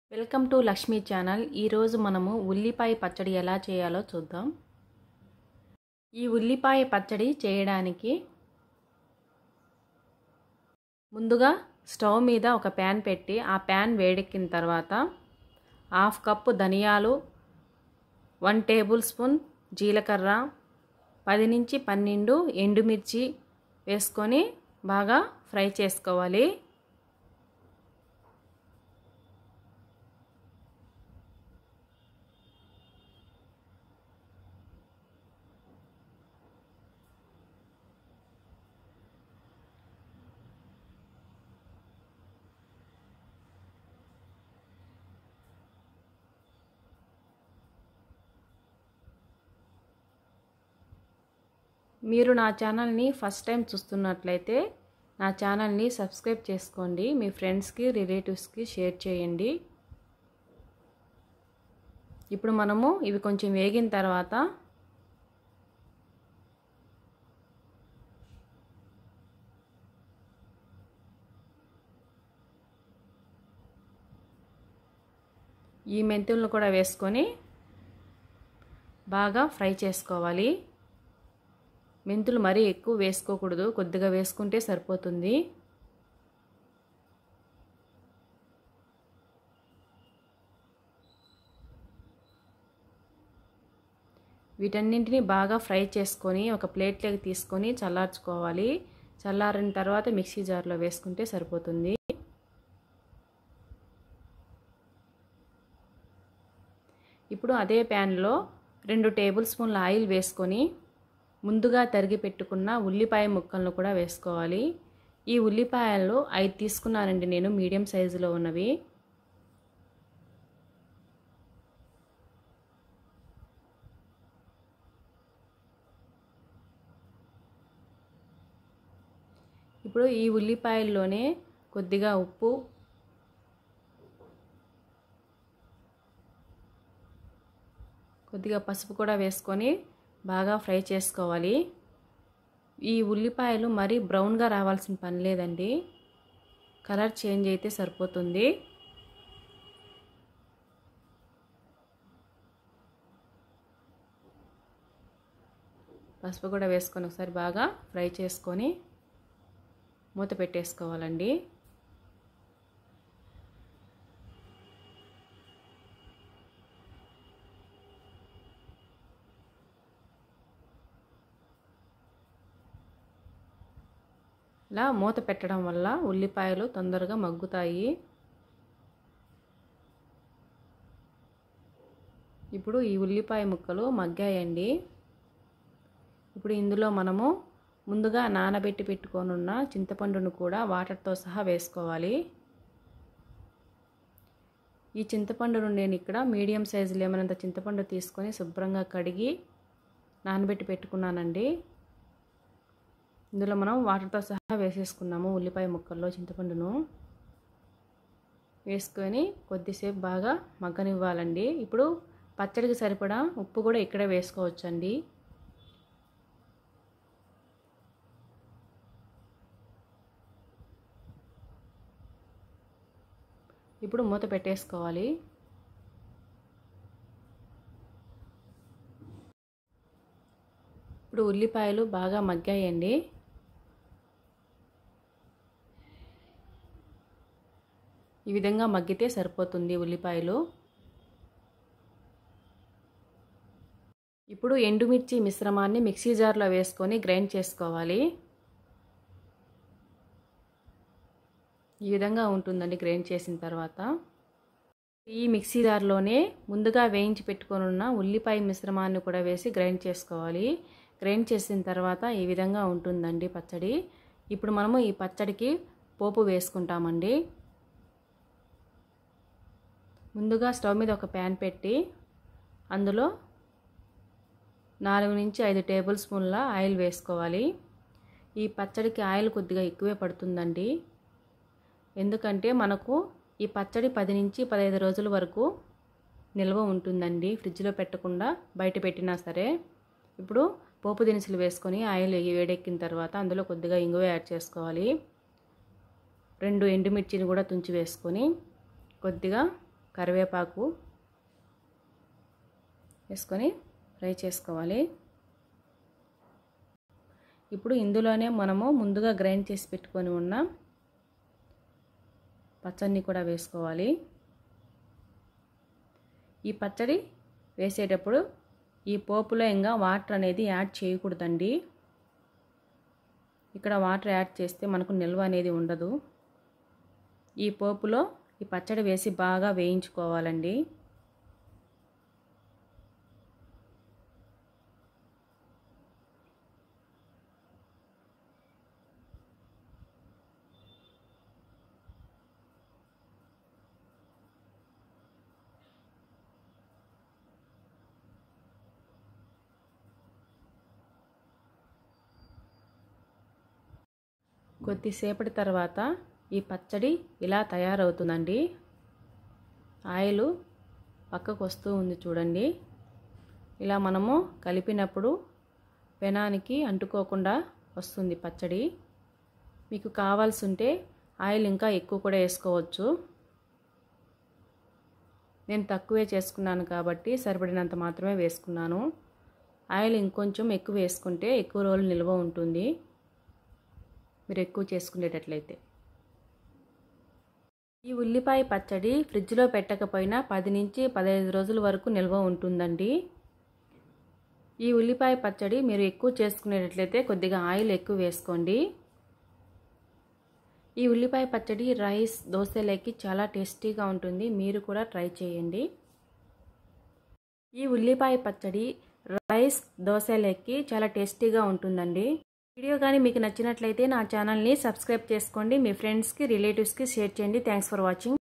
welcome to Lakshmi channel ఈరోజు మనము ఉల్లిపాయ పచ్చడి ఎలా చేయాలో చూద్దాం ఈ ఉల్లిపాయ పచ్చడి చేయడానికి ముందుగా స్టవ్ మీద ఒక ప్యాన్ పెట్టి ఆ ప్యాన్ వేడెక్కిన తర్వాత హాఫ్ కప్పు ధనియాలు వన్ టేబుల్ స్పూన్ జీలకర్ర పది నుంచి పన్నెండు ఎండుమిర్చి వేసుకొని బాగా ఫ్రై చేసుకోవాలి మీరు నా ఛానల్ని ఫస్ట్ టైం చూస్తున్నట్లయితే నా ఛానల్ని సబ్స్క్రైబ్ చేసుకోండి మీ ఫ్రెండ్స్కి రిలేటివ్స్కి షేర్ చేయండి ఇప్పుడు మనము ఇవి కొంచెం వేగిన తర్వాత ఈ మెంతులను కూడా వేసుకొని బాగా ఫ్రై చేసుకోవాలి మెంతులు మరీ ఎక్కువ వేసుకోకూడదు కొద్దిగా వేసుకుంటే సరిపోతుంది వీటన్నింటిని బాగా ఫ్రై చేసుకొని ఒక ప్లేట్లోకి తీసుకొని చల్లార్చుకోవాలి చల్లారిన తర్వాత మిక్సీ జార్లో వేసుకుంటే సరిపోతుంది ఇప్పుడు అదే ప్యాన్లో రెండు టేబుల్ స్పూన్ల ఆయిల్ వేసుకొని ముందుగా తరిగి పెట్టుకున్న ఉల్లిపాయ ముక్కలను కూడా వేసుకోవాలి ఈ ఉల్లిపాయలు ఐదు తీసుకున్నానండి నేను మీడియం సైజులో ఉన్నవి ఇప్పుడు ఈ ఉల్లిపాయల్లోనే కొద్దిగా ఉప్పు కొద్దిగా పసుపు కూడా వేసుకొని బాగా ఫ్రై చేసుకోవాలి ఈ ఉల్లిపాయలు మరీ బ్రౌన్గా రావాల్సిన పని లేదండి కలర్ చేంజ్ అయితే సరిపోతుంది పసుపు కూడా వేసుకొని ఒకసారి బాగా ఫ్రై చేసుకొని మూత పెట్టేసుకోవాలండి ఇలా మూత పెట్టడం వల్ల ఉల్లిపాయలు తొందరగా మగ్గుతాయి ఇప్పుడు ఈ ఉల్లిపాయ ముక్కలు మగ్గాయండి ఇప్పుడు ఇందులో మనము ముందుగా నానబెట్టి పెట్టుకొనున్న చింతపండును కూడా వాటర్తో సహా వేసుకోవాలి ఈ చింతపండును నేను ఇక్కడ మీడియం సైజు లేమనంత చింతపండు తీసుకొని శుభ్రంగా కడిగి నానబెట్టి పెట్టుకున్నానండి ఇందులో మనం వాటర్తో సహా వేసేసుకున్నాము ఉల్లిపాయ ముక్కల్లో చింతపండును వేసుకొని కొద్దిసేపు బాగా మగ్గనివ్వాలండి ఇప్పుడు పచ్చడికి సరిపడా ఉప్పు కూడా ఇక్కడే వేసుకోవచ్చండి ఇప్పుడు మూత పెట్టేసుకోవాలి ఇప్పుడు ఉల్లిపాయలు బాగా మగ్గాయండి ఈ విధంగా మగ్గితే సరిపోతుంది ఉల్లిపాయలు ఇప్పుడు ఎండుమిర్చి మిశ్రమాన్ని మిక్సీ జార్లో వేసుకొని గ్రైండ్ చేసుకోవాలి ఈ విధంగా ఉంటుందండి గ్రైండ్ చేసిన తర్వాత ఈ మిక్సీ జార్లోనే ముందుగా వేయించి పెట్టుకొని ఉన్న ఉల్లిపాయ మిశ్రమాన్ని కూడా వేసి గ్రైండ్ చేసుకోవాలి గ్రైండ్ చేసిన తర్వాత ఈ విధంగా ఉంటుందండి పచ్చడి ఇప్పుడు మనము ఈ పచ్చడికి పోపు వేసుకుంటామండి ముందుగా స్టవ్ మీద ఒక ప్యాన్ పెట్టి అందులో నాలుగు నుంచి ఐదు టేబుల్ స్పూన్ల ఆయిల్ వేసుకోవాలి ఈ పచ్చడికి ఆయిల్ కొద్దిగా ఎక్కువే పడుతుందండి ఎందుకంటే మనకు ఈ పచ్చడి పది నుంచి పదహైదు రోజుల వరకు నిల్వ ఉంటుందండి ఫ్రిడ్జ్లో పెట్టకుండా బయట పెట్టినా సరే ఇప్పుడు పోపు దినుసులు వేసుకొని ఆయిల్ వేడెక్కిన తర్వాత అందులో కొద్దిగా ఇంగువ యాడ్ చేసుకోవాలి రెండు ఎండుమిర్చిని కూడా తుంచి వేసుకొని కొద్దిగా కరివేపాకు వేసుకొని ఫ్రై చేసుకోవాలి ఇప్పుడు ఇందులోనే మనము ముందుగా గ్రైండ్ చేసి పెట్టుకొని ఉన్న పచ్చడిని కూడా వేసుకోవాలి ఈ పచ్చడి వేసేటప్పుడు ఈ పోపులో ఇంకా వాటర్ అనేది యాడ్ చేయకూడదండి ఇక్కడ వాటర్ యాడ్ చేస్తే మనకు నిల్వ అనేది ఉండదు ఈ పోపులో ఈ పచ్చడి వేసి బాగా వేయించుకోవాలండి కొద్దిసేపటి తర్వాత ఈ పచ్చడి ఇలా తయారవుతుందండి ఆయిల్ పక్కకు వస్తూ ఉంది చూడండి ఇలా మనము కలిపినప్పుడు పెనానికి అంటుకోకుండా వస్తుంది పచ్చడి మీకు కావాల్సి ఉంటే ఆయిల్ ఇంకా ఎక్కువ కూడా వేసుకోవచ్చు నేను తక్కువే చేసుకున్నాను కాబట్టి సరిపడినంత మాత్రమే వేసుకున్నాను ఆయిల్ ఇంకొంచెం ఎక్కువ వేసుకుంటే ఎక్కువ రోజులు నిల్వ ఉంటుంది మీరు ఎక్కువ చేసుకునేటట్లయితే ఈ ఉల్లిపాయ పచ్చడి ఫ్రిడ్జ్లో పెట్టకపోయినా పది నుంచి పదహైదు రోజుల వరకు నిల్వ ఉంటుందండి ఈ ఉల్లిపాయ పచ్చడి మీరు ఎక్కువ చేసుకునేటట్లయితే కొద్దిగా ఆయిల్ ఎక్కువ వేసుకోండి ఈ ఉల్లిపాయ పచ్చడి రైస్ దోశలోకి చాలా టేస్టీగా ఉంటుంది మీరు కూడా ట్రై చేయండి ఈ ఉల్లిపాయ పచ్చడి రైస్ దోశలోకి చాలా టేస్టీగా ఉంటుందండి వీడియో కానీ మీకు నచ్చినట్లయితే నా ఛానల్ని సబ్స్క్రైబ్ చేసుకోండి మీ ఫ్రెండ్స్కి రిలేటివ్స్కి షేర్ చేయండి థ్యాంక్స్ ఫర్ వాచింగ్